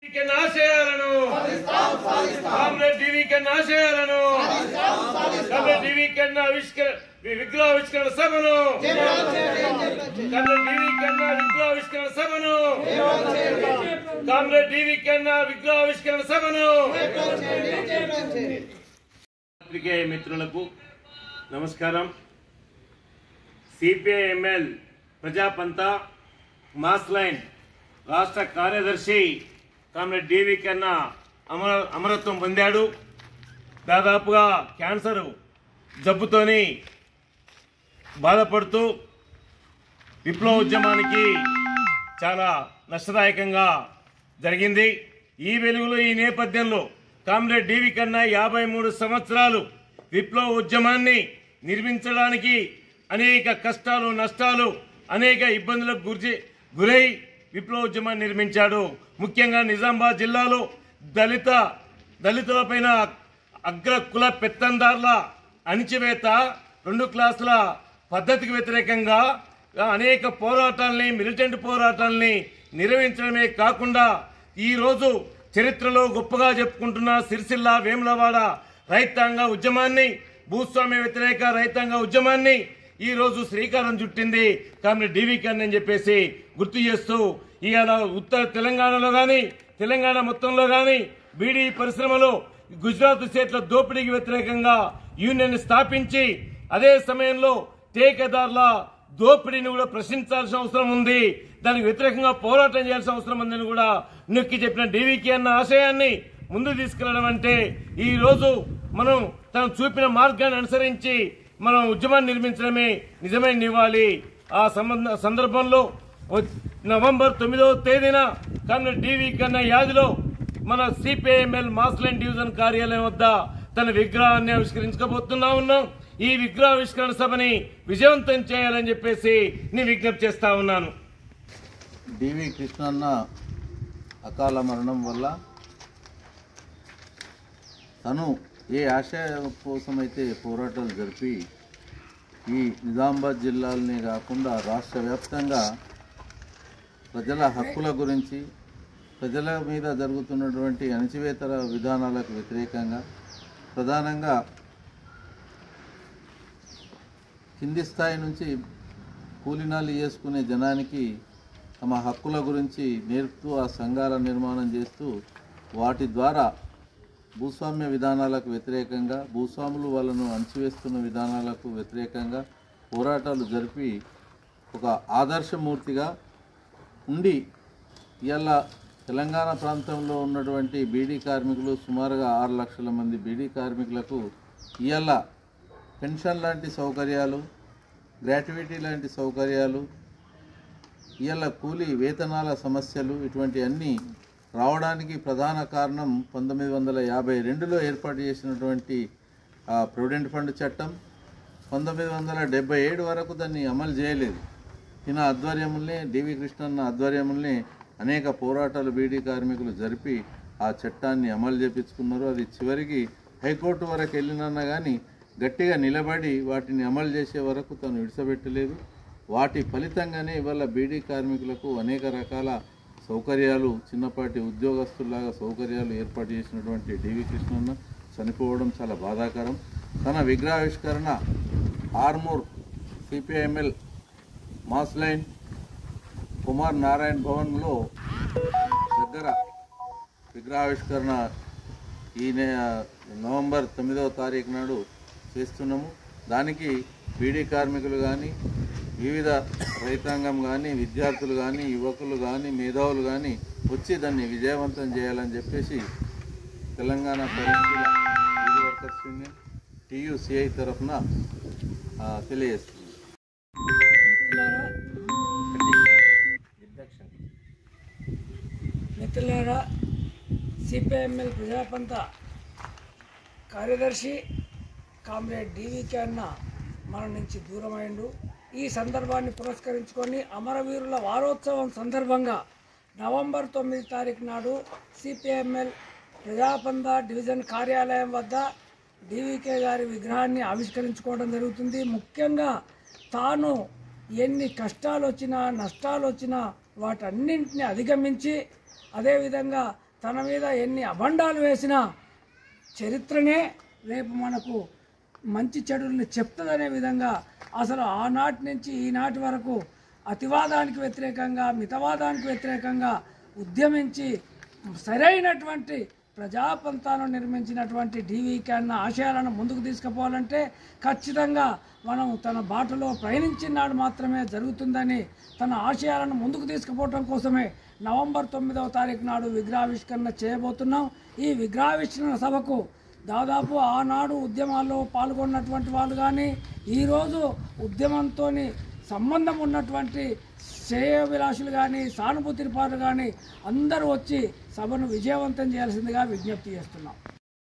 డివికెన్ ఆశయాలను కామ్రేడ్ డివికెన్ ఆశయాలను కామ్రేడ్ డివికెన్ ఆవిష్కరణ విగ్రహావిష్కరణ సభను కామ్రేడ్ డివికెన్ విగ్రహావిష్కరణ సభను కామ్రేడ్ డివికెన్ విగ్రహావిష్కరణ సభను పత్రికే మిత్రులకు నమస్కారం సిపిఐఎంఎల్ ప్రజాపంత మాస్ లైన్ రాష్ట్ర కార్యదర్శి కామ్రేడ్ డివి కన్నా అమర అమరత్వం పొందాడు దాదాపుగా క్యాన్సర్ జబ్బుతోని బాధపడుతూ విప్లవ ఉద్యమానికి చాలా నష్టదాయకంగా జరిగింది ఈ వెలుగులో ఈ నేపథ్యంలో కామ్రేడ్ డివి కన్నా యాభై మూడు సంవత్సరాలు విప్లవ ఉద్యమాన్ని నిర్మించడానికి అనేక కష్టాలు నష్టాలు అనేక ఇబ్బందులకు గురి గురై విప్లవ ఉద్యమాన్ని నిర్మించాడు ముఖ్యంగా నిజామాబాద్ జిల్లాలో దళిత దళితులపైన అగ్ర కుల పెత్తందార్ల అణిచివేత రెండు క్లాసుల పద్ధతికి వ్యతిరేకంగా అనేక పోరాటాల్ని మిలిటెంట్ పోరాటాల్ని నిర్వహించడమే కాకుండా ఈరోజు చరిత్రలో గొప్పగా చెప్పుకుంటున్న సిరిసిల్ల వేములవాడ రైతాంగ ఉద్యమాన్ని భూస్వామ్య వ్యతిరేక రైతాంగ ఉద్యమాన్ని ఈ రోజు శ్రీకారం చుట్టింది కామ్రేడ్ డివికి అని చెప్పేసి గుర్తు చేస్తూ ఇవాళ ఉత్తర తెలంగాణలో కానీ తెలంగాణ మొత్తంలో కానీ బీడీ పరిశ్రమలో గుజరాత్ స్టేట్ల దోపిడీకి వ్యతిరేకంగా యూనియన్ స్థాపించి అదే సమయంలో టేకేదారుల దోపిడీని కూడా ప్రశ్నించాల్సిన అవసరం ఉంది దానికి వ్యతిరేకంగా పోరాటం చేయాల్సిన అవసరం ఉందని కూడా నొక్కి చెప్పిన డీవీకి అన్న ఆశయాన్ని ముందు తీసుకెళ్లడం అంటే ఈ రోజు మనం తను చూపిన మార్గాన్ని అనుసరించి మనం ఉద్యమాన్ని నిర్మించడమే నిజమైన నివ్వాలి ఆ సంబంధ సందర్భంలో వ- నవంబర్ తొమ్మిదవ తేదీన కమ్యూనిటీ డీవీ కన్నా యాదిలో మన సిపిఐఎంఎల్ మాస్లైన్ డివిజన్ కార్యాలయం వద్ద తన విగ్రహాన్ని ఆవిష్కరించకపోతున్నా ఉన్నాం ఈ విగ్రహావిష్కరణ సభని విజయవంతం చేయాలని చెప్పేసి నేను విజ్ఞప్తి చేస్తా ఉన్నాను డివి కృష్ణన్న అకాల మరణం వల్ల తను ఏ ఆశయం కోసమైతే పోరాటాలు జరిపి ఈ నిజామాబాద్ జిల్లాలనే కాకుండా రాష్ట్ర వ్యాప్తంగా ప్రజల హక్కుల గురించి ప్రజల మీద జరుగుతున్నటువంటి అణచివేతర విధానాలకు వ్యతిరేకంగా ప్రధానంగా కింది స్థాయి నుంచి కూలినాలు చేసుకునే జనానికి తమ హక్కుల గురించి నేర్పుతూ ఆ సంఘాల నిర్మాణం చేస్తూ వాటి ద్వారా భూస్వామ్య విధానాలకు వ్యతిరేకంగా భూస్వాములు వాళ్ళను అణచివేస్తున్న విధానాలకు వ్యతిరేకంగా పోరాటాలు జరిపి ఒక ఆదర్శమూర్తిగా ఉండి ఇవాళ తెలంగాణ ప్రాంతంలో ఉన్నటువంటి బీడీ కార్మికులు సుమారుగా ఆరు లక్షల మంది బీడీ కార్మికులకు ఇవాళ పెన్షన్ లాంటి సౌకర్యాలు గ్రాట్యుటీ లాంటి సౌకర్యాలు ఇవాళ కూలీ వేతనాల సమస్యలు ఇటువంటి అన్నీ రావడానికి ప్రధాన కారణం పంతొమ్మిది వందల యాభై రెండులో ఏర్పాటు చేసినటువంటి ఆ, ప్రొవిడెంట్ ఫండ్ చట్టం పంతొమ్మిది వందల డెబ్బై ఏడు వరకు దాన్ని అమలు చేయలేదు ఈయన ఆధ్వర్యములనే డివి కృష్ణన్న ఆధ్వర్యములనే అనేక పోరాటాలు బీడీ కార్మికులు జరిపి ఆ చట్టాన్ని అమలు చేపించుకున్నారు అది చివరికి హైకోర్టు వరకు వెళ్ళినన్నా కానీ గట్టిగా నిలబడి వాటిని అమలు చేసే వరకు తను విడిచబెట్టలేదు వాటి ఫలితంగానే ఇవాళ బీడీ కార్మికులకు అనేక రకాల సౌకర్యాలు చిన్నపాటి ఉద్యోగస్తుల్లాగా సౌకర్యాలు ఏర్పాటు చేసినటువంటి డివి కృష్ణన్న చనిపోవడం చాలా బాధాకరం తన విగ్రహావిష్కరణ Armoor CPIML mass line Kumar Narayana భవన్లో దగ్గర విగ్రహావిష్కరణ ఈ నే నవంబర్ తొమ్మిదవ తారీఖు నాడు చేస్తున్నాము దానికి బీడీ కార్మికులు కానీ వివిధ రైతాంగం కానీ విద్యార్థులు కానీ యువకులు కానీ మేధావులు కానీ వచ్చి దాన్ని విజయవంతం చేయాలని చెప్పేసి తెలంగాణ పరిస్థితుల యూత్ వర్కర్స్ యూనియన్ టీయూసిఐ తరఫున ఆ, తెలియజేస్తుంది మిత్రులారా సిపిఐఎంఎల్ ప్రజాపంత కార్యదర్శి కామ్రేడ్ డివికే అన్న మన నుంచి దూరమైండు ఈ సందర్భాన్ని పురస్కరించుకొని అమరవీరుల వారోత్సవం సందర్భంగా నవంబర్ తొమ్మిది తారీఖు నాడు సిపిఐఎంఎల్ ప్రజాపంత డివిజన్ కార్యాలయం వద్ద డివికే గారి విగ్రహాన్ని ఆవిష్కరించుకోవడం జరుగుతుంది ముఖ్యంగా తాను ఎన్ని కష్టాలు వచ్చినా నష్టాలు వచ్చినా వాటన్నింటిని అధిగమించి అదేవిధంగా తన మీద ఎన్ని అభండాలు వేసినా చరిత్రనే రేపు మనకు మంచి చెడుల్ని చెప్తుందనే విధంగా అసలు ఆనాటి నుంచి ఈనాటి వరకు అతివాదానికి వ్యతిరేకంగా మితవాదానికి వ్యతిరేకంగా ఉద్యమించి సరైనటువంటి ప్రజాపంతాను నిర్మించినటువంటి డీవీకే అన్న ఆశయాలను ముందుకు తీసుకుపోవాలంటే ఖచ్చితంగా మనం తన బాటలో ప్రయాణించినాడు మాత్రమే జరుగుతుందని తన ఆశయాలను ముందుకు తీసుకుపోవటం కోసమే నవంబర్ తొమ్మిదవ తారీఖు నాడు విగ్రహావిష్కరణ చేయబోతున్నాం ఈ విగ్రహావిష్కరణ సభకు దాదాపు ఆనాడు ఉద్యమాల్లో పాల్గొన్నటువంటి వాళ్ళు కానీ ఈరోజు ఉద్యమంతో సంబంధం ఉన్నటువంటి శ్రేయోభిలాషులు కానీ సానుభూతి పాలు కానీ అందరూ వచ్చి సభను విజయవంతం చేయాల్సిందిగా విజ్ఞప్తి చేస్తున్నాం